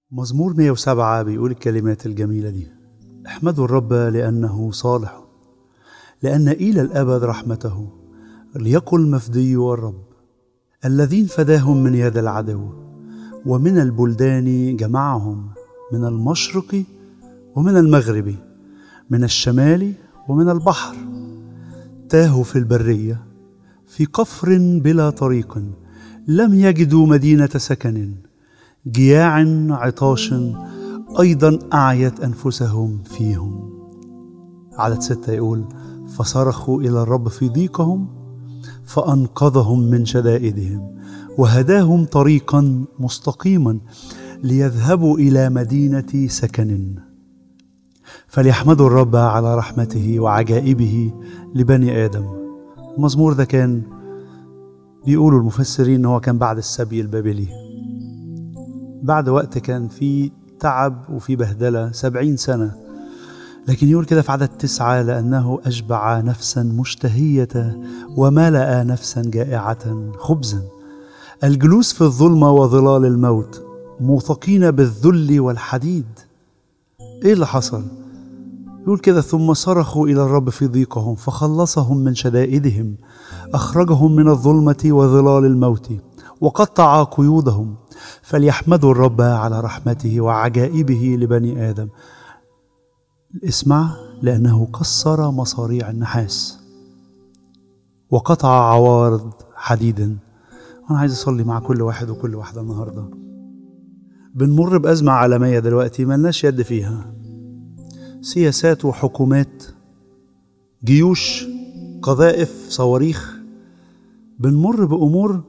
مزمور 107 بيقول الكلمات الجميلة دي احمدوا الرب لأنه صالح لأن إلى الأبد رحمته ليقل مفدي الرب الذين فداهم من يد العدو ومن البلدان جمعهم من المشرق ومن المغرب من الشمال ومن البحر تاهوا في البرية في قفر بلا طريق لم يجدوا مدينة سكن جياع عطاش أيضا أعيت أنفسهم فيهم عدد ستة يقول فصرخوا إلى الرب في ضيقهم فأنقذهم من شدائدهم وهداهم طريقا مستقيما ليذهبوا إلى مدينة سكن فليحمدوا الرب على رحمته وعجائبه لبني آدم المزمور ده كان بيقولوا المفسرين ان هو كان بعد السبي البابلي بعد وقت كان في تعب وفي بهدلة سبعين سنة لكن يقول كده في عدد تسعة لأنه أشبع نفسا مشتهية وملأ نفسا جائعة خبزا الجلوس في الظلمة وظلال الموت موثقين بالذل والحديد ايه اللي حصل يقول كده ثم صرخوا الى الرب في ضيقهم فخلصهم من شدائدهم اخرجهم من الظلمه وظلال الموت وقطع قيودهم فليحمدوا الرب على رحمته وعجائبه لبني ادم اسمع لانه كسر مصاريع النحاس وقطع عوارض حديد انا عايز اصلي مع كل واحد وكل واحده النهارده بنمر بأزمة عالمية دلوقتي ملناش يد فيها سياسات وحكومات جيوش قذائف صواريخ بنمر بأمور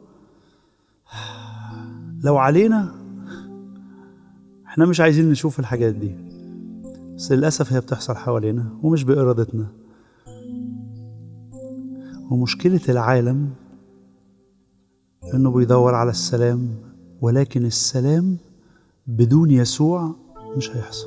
لو علينا احنا مش عايزين نشوف الحاجات دي بس للأسف هي بتحصل حوالينا ومش بإرادتنا ومشكلة العالم إنه بيدور على السلام ولكن السلام بدون يسوع مش هيحصل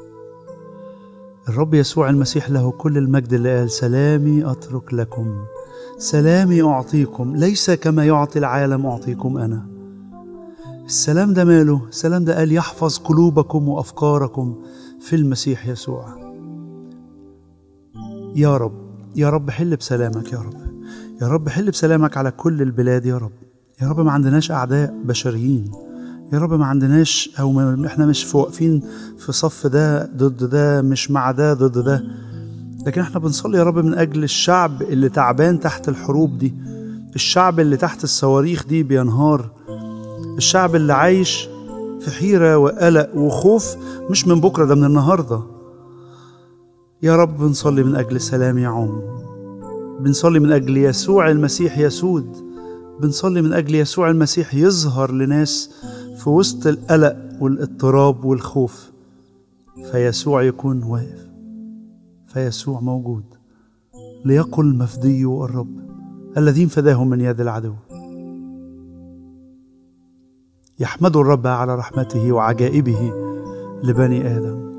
الرب يسوع المسيح له كل المجد اللي قال سلامي أترك لكم سلامي أعطيكم ليس كما يعطي العالم أعطيكم أنا السلام ده ماله السلام ده قال يحفظ قلوبكم وأفكاركم في المسيح يسوع يا رب يا رب حل بسلامك يا رب يا رب حل بسلامك على كل البلاد يا رب يا رب ما عندناش أعداء بشريين يا رب ما عندناش او ما احنا مش واقفين في صف ده ضد ده مش مع ده ضد ده لكن احنا بنصلي يا رب من اجل الشعب اللي تعبان تحت الحروب دي الشعب اللي تحت الصواريخ دي بينهار الشعب اللي عايش في حيرة وقلق وخوف مش من بكرة ده من النهاردة يا رب بنصلي من أجل سلام يعم بنصلي من أجل يسوع المسيح يسود بنصلي من أجل يسوع المسيح يظهر لناس في وسط القلق والاضطراب والخوف فيسوع يكون واقف فيسوع موجود ليقل مفدي الرب الذين فداهم من يد العدو يحمدوا الرب على رحمته وعجائبه لبني ادم